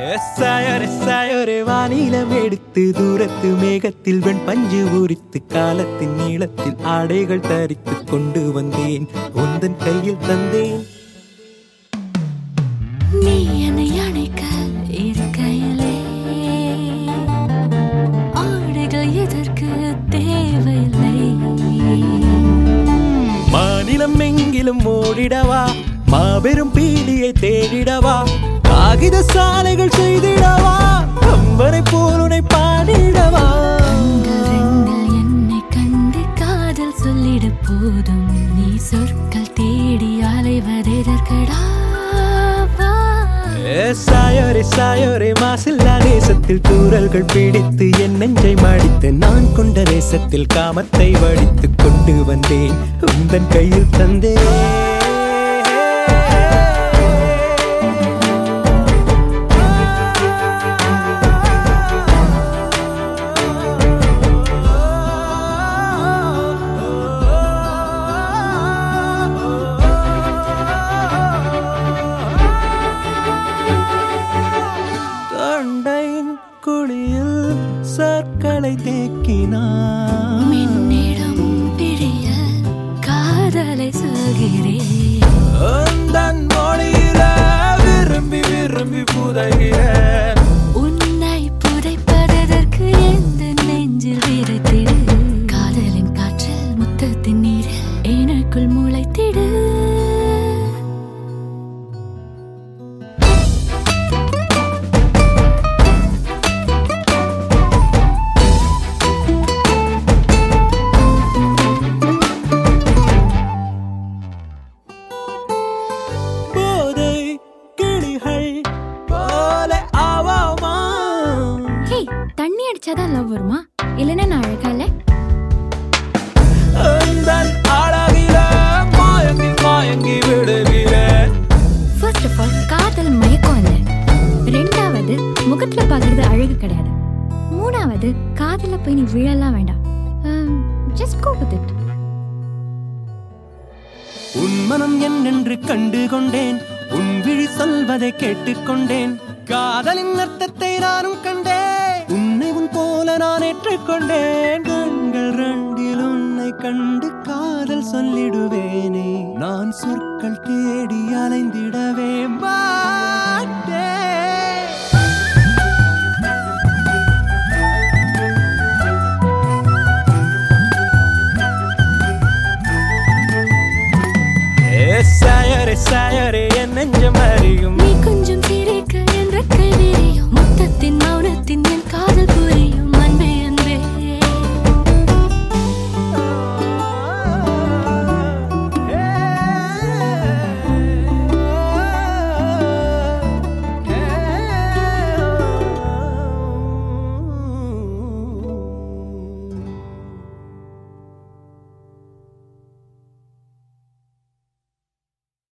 எஸ்ஸாயர் எஸ்ஸாயொரு வானிலம் எடுத்து தூரத்து மேகத்தில் வெண் பஞ்சு உரித்து காலத்தின் நீளத்தில் ஆடைகள் தரித்து கொண்டு வந்தேன் உந்தன் கையில் தந்தேன் நீ என்னை அணைக்க இருக்கையிலே ஆடைகள் எதற்கு தேவையில்லை மாநிலம் எங்கிலும் ஓடிடவா மாபெரும் பீலியை தேடிடவா காகித சாலைகள் செய்திடவா கம்பனை போல் உன்னை பாடிடவா கண்கள் ரெண்டில் என்னை கண்டு காதல் சொல்லிட போதும் நீ சொற்கள் தேடி அலைவதெதற்கடா வா. சாயோரே சாயோரே மாசில்லா நேசத்தில் தூரல்கள் பிடித்து என் நெஞ்சை மாடித்து நான் கொண்ட நேசத்தில் காமத்தை வடித்து கொண்டு வந்தேன் உந்தன் கையில் தந்தேன் தொண்டையின் குழியில் சர்க்கரை தேக்கினான் மின்னிடும் பிழிய காதலை சொல்கிறேன் உந்தன் மொழியில விரும்பி விரும்பி புதைகிறேன் உன்னை புதைப்பதற்கு எந்த நெஞ்சில் விரைத்திடு காதலின் காற்றில் முத்தத்தின் நீரில் எனக்குள் முளைத்திடு போதை கிளிகள் போல ஆவாமா ஹே தண்ணி அடிச்சாதான் லவ் வருமா இல்லைன்னா நான் அழகா இல்ல உந்தன் அழகில மாயங்கி மாயங்கி விடுகிறேன் ஃபர்ஸ்ட் ஆஃப் ஆல் காதல் மயக்கம் இல்ல ரெண்டாவது முகத்துல பாக்குறது அழகு கிடையாது மூணாவது காதல போய் நீ விழலாம் வேண்டாம் ஜஸ்ட் கோ வித் இட் உன் மனம் என்னென்று கண்டு கொண்டேன் உன் விழி சொல்வதை கேட்டுக்கொண்டேன் காதலின் அர்த்தத்தை நானும் கண்டேன் உன்னை உன் போல நான் ஏற்றுக்கொண்டேன் கண்கள் ரெண்டில் உன்னை கண்டு காதல் சொல்லிடுவேனே நான் சொற்கள் தேடி அலைந்திடவே மாட்டேன் சாயர் சாயர்